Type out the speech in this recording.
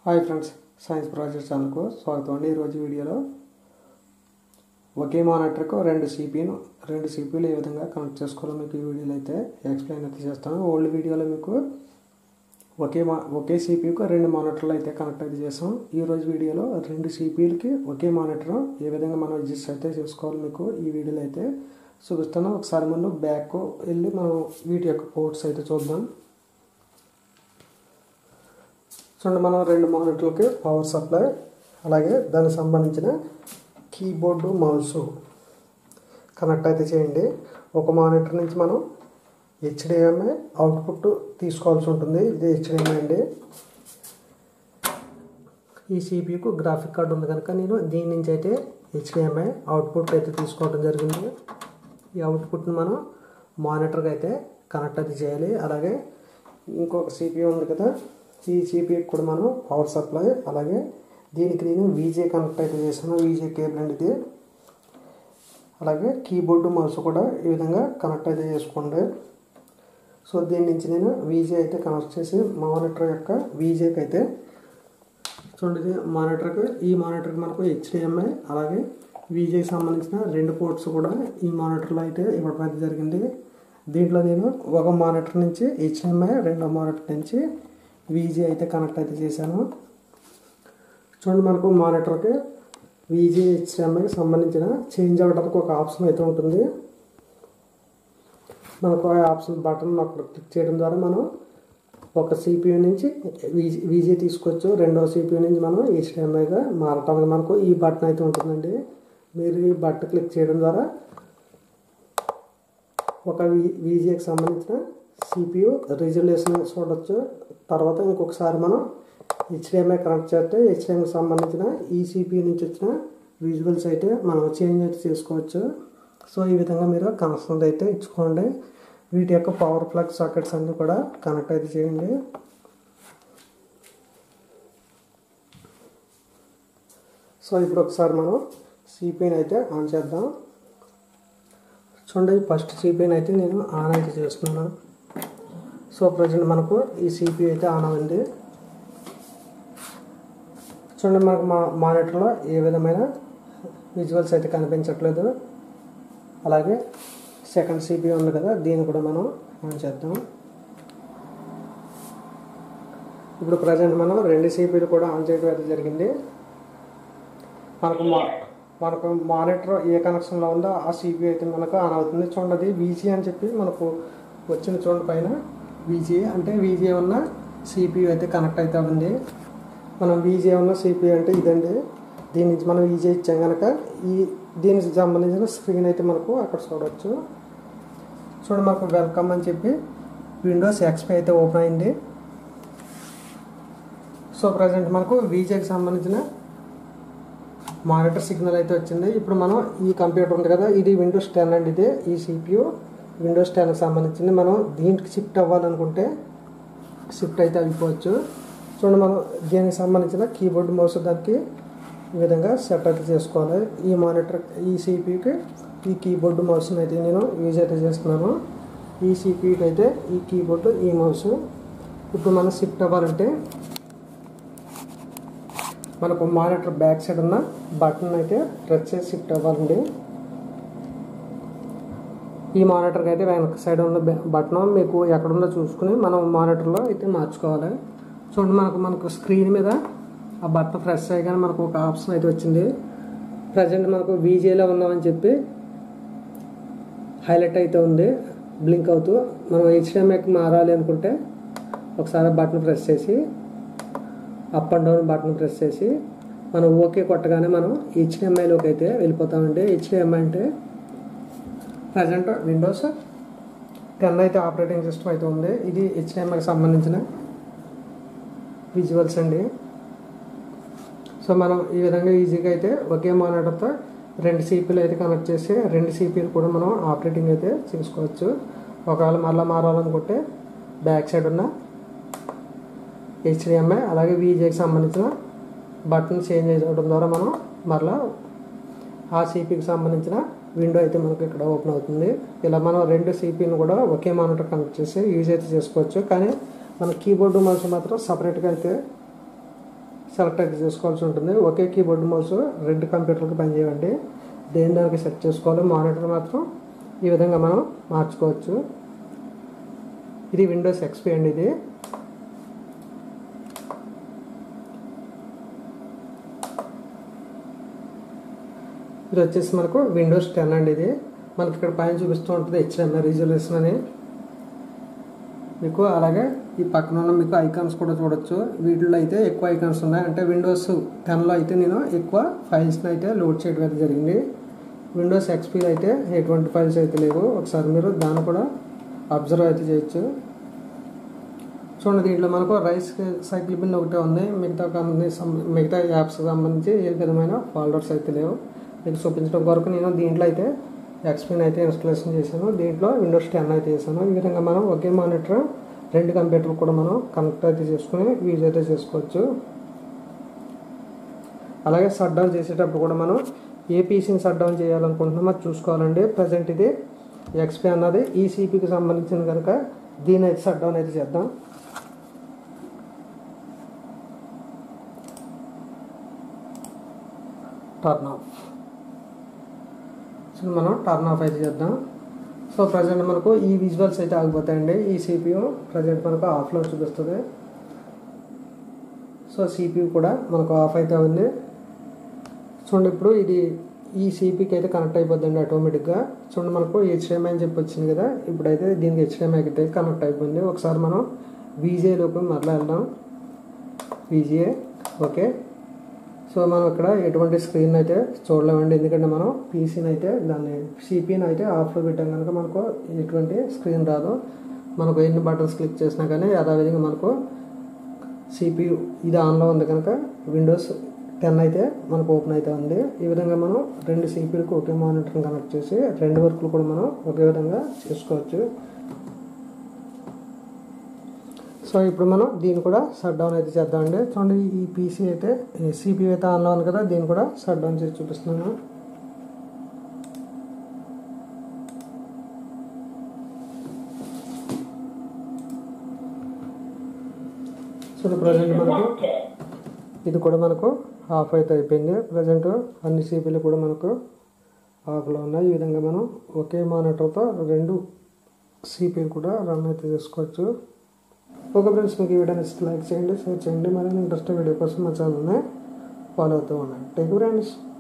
hi friends science project ఛానల్కు స్వాగతం అండి ఈరోజు వీడియోలో ఒకే మానిటర్కు రెండు సిపిను రెండు సిపిలు ఏ విధంగా కనెక్ట్ చేసుకోవాలో మీకు ఈ వీడియోలో అయితే ఎక్స్ప్లెయిన్ అయితే చేస్తాను ఓల్డ్ వీడియోలో మీకు ఒకే మా ఒకే సిపికి రెండు మానిటర్లు అయితే కనెక్ట్ అయితే చేసాం ఈ రోజు వీడియోలో రెండు సిపిలకి ఒకే మానిటర్ ఏ విధంగా మనం అడ్జస్ట్ అయితే చేసుకోవాలి మీకు ఈ వీడియోలో అయితే చూపిస్తాను ఒకసారి ముందు బ్యాక్ వెళ్ళి మనం వీటి యొక్క పోర్ట్స్ అయితే చూద్దాం చూడండి మనం రెండు మానిటర్లకి పవర్ సప్లై అలాగే దానికి సంబంధించిన కీబోర్డు మౌస్ కనెక్ట్ అయితే చేయండి ఒక మానిటర్ నుంచి మనం హెచ్డిఎంఐ అవుట్పుట్ తీసుకోవాల్సి ఉంటుంది ఇది హెచ్డిఎంఐ అండి ఈ సిపియుకు గ్రాఫిక్ కార్డు ఉంది కనుక నేను దీని నుంచి అయితే హెచ్డిఎంఐ అవుట్పుట్ అయితే తీసుకోవడం జరిగింది ఈ అవుట్పుట్ని మనం మానిటర్కి అయితే కనెక్ట్ అయితే చేయాలి అలాగే ఇంకొక సిపియు ఉంది కదా ఈ సిపియుకి కూడా మనం పవర్ సప్లై అలాగే దీనికి నేను వీజే కనెక్ట్ అయితే చేశాను వీజే కేబుల్ అండి ఇది అలాగే కీబోర్డు మౌస్ కూడా ఈ విధంగా కనెక్ట్ అయితే చేసుకోండి సో దీని నుంచి నేను వీజే అయితే కనెక్ట్ చేసి మానిటర్ యొక్క వీజేకి అయితే చూడండి మానిటర్కి ఈ మానిటర్కి మనకు హెచ్డిఎంఐ అలాగే వీజేకి సంబంధించిన రెండు పోర్ట్స్ కూడా ఈ మానిటర్లో అయితే ఇవ్వడం అయితే జరిగింది దీంట్లో నేను ఒక మానిటర్ నుంచి హెచ్డిఎంఐ రెండో మానిటర్ నుంచి వీజీ అయితే కనెక్ట్ అయితే చేశాను చూడండి మనకు మానిటర్కి వీజీ హెచ్డిఎంఐకి సంబంధించిన చేంజ్ అవ్వడానికి ఒక ఆప్షన్ అయితే ఉంటుంది మనకు ఆ ఆప్షన్ బటన్ అక్కడ క్లిక్ చేయడం ద్వారా మనం ఒక సిపియు నుంచి వీజీ వీజీ తీసుకోవచ్చు రెండో సిపియు నుంచి మనం హెచ్డిఎంఐగా మారటానికి మనకు ఈ బటన్ అయితే ఉంటుందండి మీరు ఈ బటన్ క్లిక్ చేయడం ద్వారా ఒక వి వీజీకి సంబంధించిన సిపియు రిజల్యూషన్ చూడొచ్చు తర్వాత ఇంకొకసారి మనం హెచ్డిఎంఐ కనెక్ట్ చేస్తే హెచ్డిఎంఐకి సంబంధించిన ఈ సిపియు నుంచి వచ్చిన విజువల్స్ అయితే మనం చేంజ్ అయితే చేసుకోవచ్చు సో ఈ విధంగా మీరు కనెక్షన్ అయితే ఇచ్చుకోండి వీటి యొక్క పవర్ ప్లగ్ సాకెట్స్ అన్నీ కూడా కనెక్ట్ అయితే చేయండి సో ఇప్పుడు ఒకసారి మనం సిపిని అయితే ఆన్ చేద్దాం చూడండి ఫస్ట్ సిపిని అయితే నేను ఆన్ అయితే చేస్తున్నాను సో ప్రజెంట్ మనకు ఈ సిపి అయితే ఆన్ అయింది చూడండి మనకు మా మానిటర్లో ఏ విధమైన విజువల్స్ అయితే కనిపించట్లేదు అలాగే సెకండ్ సిపి ఉంది కదా దీన్ని కూడా మనం ఆన్ చేద్దాం ఇప్పుడు ప్రజెంట్ మనం రెండు సిపిలు కూడా ఆన్ చేయడం అయితే జరిగింది మనకు మా మనకు మానిటర్ ఏ కనెక్షన్లో ఉందో ఆ సిపి అయితే మనకు ఆన్ అవుతుంది చూడండి వీజీ అని చెప్పి మనకు వచ్చిన చూడండి పైన వీజీ అంటే వీజీ ఉన్న సిపియు అయితే కనెక్ట్ అయితే ఉంది మనం వీజీ ఉన్న సిపియు అంటే ఇదండి దీని నుంచి మనం వీజీ ఇచ్చాం కనుక ఈ దీనికి సంబంధించిన స్క్రీన్ అయితే మనకు అక్కడ చూడవచ్చు చూడండి మనకు వెల్కమ్ అని చెప్పి విండోస్ ఎక్స్పీ అయితే ఓపెన్ అయింది సో ప్రజెంట్ మనకు వీజేకి సంబంధించిన మానిటర్ సిగ్నల్ అయితే వచ్చింది ఇప్పుడు మనం ఈ కంప్యూటర్ ఉంది కదా ఇది విండోస్ టెన్ అండి ఇది ఈ సిపియు విండోస్ టెన్కి సంబంధించింది మనం దీనికి షిఫ్ట్ అవ్వాలనుకుంటే షిఫ్ట్ అయితే అయిపోవచ్చు చూడండి మనం దీనికి సంబంధించిన కీబోర్డ్ మౌస్ దానికి ఈ విధంగా సెట్ అయితే చేసుకోవాలి ఈ మానిటర్ ఈ సిపికి ఈ కీబోర్డ్ మౌస్ని అయితే నేను యూజ్ అయితే చేస్తున్నాను ఈ సిపికి అయితే ఈ కీబోర్డ్ ఈ మౌస్ ఇప్పుడు మనం షిఫ్ట్ అవ్వాలంటే మనకు మానిటర్ బ్యాక్ సైడ్ ఉన్న బటన్ అయితే ప్రెస్ చేసి షిఫ్ట్ అవ్వాలండి ఈ మానిటర్కి అయితే వెనక సైడ్ ఉన్న బటన్ మీకు ఎక్కడుందో చూసుకుని మనం మానిటర్లో అయితే మార్చుకోవాలి చూడండి మనకు మనకు స్క్రీన్ మీద ఆ బటన్ ప్రెస్ చేయగానే మనకు ఒక ఆప్షన్ అయితే వచ్చింది ప్రజెంట్ మనకు వీజేలో ఉన్నామని చెప్పి హైలైట్ అయితే ఉంది బ్లింక్ అవుతూ మనం హెచ్డిఎంఐకి మారాలి అనుకుంటే ఒకసారి బటన్ ప్రెస్ చేసి up and down button press చేసి మనం ఓకే కొట్టగానే మనం హెచ్డిఎంఐలోకి అయితే వెళ్ళిపోతామండి హెచ్డిఎంఐ అంటే ప్రజెంట్ విండోస్ టెన్ అయితే ఆపరేటింగ్ సిస్టమ్ అయితే ఉంది ఇది హెచ్డిఎంఐకి సంబంధించిన విజువల్స్ అండి సో మనం ఈ విధంగా ఈజీగా అయితే ఒకే మానిటర్తో రెండు సిపిలు అయితే కనెక్ట్ చేసి రెండు సిపిలు కూడా మనం ఆపరేటింగ్ అయితే చేసుకోవచ్చు ఒకవేళ మళ్ళీ మారాలనుకుంటే బ్యాక్ సైడ్ ఉన్న హెచ్డిఎంఐ అలాగే వీజేకి సంబంధించిన బటన్ చేంజ్ చేయడం ద్వారా మనం మరలా ఆ సిపికి సంబంధించిన విండో అయితే మనకు ఇక్కడ ఓపెన్ అవుతుంది ఇలా మనం రెండు సిపిని కూడా ఒకే మానిటర్ కనెక్ట్ చేసి యూజ్ అయితే చేసుకోవచ్చు కానీ మన కీబోర్డు మౌస్ మాత్రం సపరేట్గా అయితే సెలెక్ట్ అయితే చేసుకోవాల్సి ఉంటుంది ఒకే కీబోర్డ్ మౌస్ రెండు కంప్యూటర్కి పనిచేయండి దేని దానికి సెట్ చేసుకోవాలి మానిటర్ మాత్రం ఈ విధంగా మనం మార్చుకోవచ్చు ఇది విండోస్ ఎక్స్పీ అండి ఇది ఇది వచ్చేసి మనకు విండోస్ టెన్ అండి ఇది మనకి ఇక్కడ పైన చూపిస్తూ ఉంటుంది హెచ్ఎంఐ రిజల్యూషన్ అని మీకు అలాగే ఈ పక్కన ఉన్న మీకు ఐకాన్స్ కూడా చూడొచ్చు వీటిలో అయితే ఎక్కువ ఐకాన్స్ ఉన్నాయి అంటే విండోస్ టెన్లో అయితే నేను ఎక్కువ ఫైల్స్ని అయితే లోడ్ చేయడం అయితే జరిగింది విండోస్ ఎక్స్పీలో అయితే ఎటువంటి ఫైల్స్ అయితే లేవు ఒకసారి మీరు దాన్ని కూడా అబ్జర్వ్ అయితే చేయొచ్చు చూడండి దీంట్లో మనకు రైస్ సైకిల్ బిన్ ఒకటే ఉంది మిగతా కంపెనీ మిగతా యాప్స్కి సంబంధించి ఏ విధమైన ఫోల్డర్స్ అయితే లేవు మీకు చూపించడం కొరకు నేను దీంట్లో అయితే ఎక్స్పీన్ అయితే ఇన్స్టాలేషన్ చేశాను దీంట్లో విండోస్ టెన్ అయితే చేశాను ఈ విధంగా మనం ఒకే మానిటర్ రెండు కంప్యూటర్లు కూడా మనం కనెక్ట్ అయితే చేసుకుని యూజ్ అయితే చేసుకోవచ్చు అలాగే షట్ డౌన్ చేసేటప్పుడు కూడా మనం ఏ పీసీని షట్ డౌన్ చేయాలనుకుంటున్నామో అది చూసుకోవాలండి ప్రజెంట్ ఇది ఎక్స్పీ అన్నది ఈ సిపికి సంబంధించిన కనుక దీని అయితే షట్ డౌన్ అయితే చేద్దాం టర్న్ ఆఫ్ సో మనం టర్న్ ఆఫ్ అయితే చేద్దాం సో ప్రజెంట్ మనకు ఈ విజువల్స్ అయితే ఆగిపోతాయండి ఈ సిపియు ప్రజెంట్ మనకు ఆఫ్లో చూపిస్తుంది సో సిపియు కూడా మనకు ఆఫ్ అయితే ఉంది చూడండి ఇప్పుడు ఇది ఈ సిపికి అయితే కనెక్ట్ అయిపోద్దండి ఆటోమేటిక్గా చూడండి మనకు హెచ్డిఎంఐ అని చెప్పి వచ్చింది కదా ఇప్పుడైతే దీనికి హెచ్డిఎంఐకి అయితే కనెక్ట్ అయిపోయింది ఒకసారి మనం విజేలోకి మరలా వెళ్దాం విజిఏ ఓకే సో మనం ఇక్కడ ఎటువంటి స్క్రీన్ అయితే చూడలేమండి ఎందుకంటే మనం పీసీని అయితే దాన్ని సిపిని అయితే ఆఫ్లో పెట్టాం కనుక మనకు ఎటువంటి స్క్రీన్ రాదు మనకు ఎన్ని బటన్స్ క్లిక్ చేసినా కానీ అదేవిధంగా మనకు సిపియు ఇది ఆన్లో ఉంది కనుక విండోస్ టెన్ అయితే మనకు ఓపెన్ అయితే ఉంది ఈ విధంగా మనం రెండు సిపిలకు ఒకే మానిటర్ని కనెక్ట్ చేసి రెండు వర్క్లు కూడా మనం ఒకే విధంగా చేసుకోవచ్చు సో ఇప్పుడు మనం దీన్ని కూడా షట్ డౌన్ అయితే చేద్దామండి చూడండి ఈ పీసీ అయితే సిపి అయితే ఆన్లో ఉంది కదా దీన్ని కూడా షట్ డౌన్ చేసి చూపిస్తున్నాను సో ప్రజెంట్ మనకు ఇది కూడా మనకు ఆఫ్ అయితే అయిపోయింది ప్రజెంట్ అన్ని సిపిలు కూడా మనకు ఆఫ్లో ఉన్నాయి ఈ విధంగా మనం ఒకే మానిటర్తో రెండు సిపిలు కూడా రన్ అయితే చేసుకోవచ్చు ఓకే ఫ్రెండ్స్ మీకు ఈ వీడియో నచ్చితే లైక్ చేయండి షేర్ చేయండి మరిన్ని ఇంట్రెస్ట్ వీడియో కోసం మా ఛానల్ని ఫాలో అవుతూ ఉండండి థ్యాంక్ యూ ఫ్రెండ్స్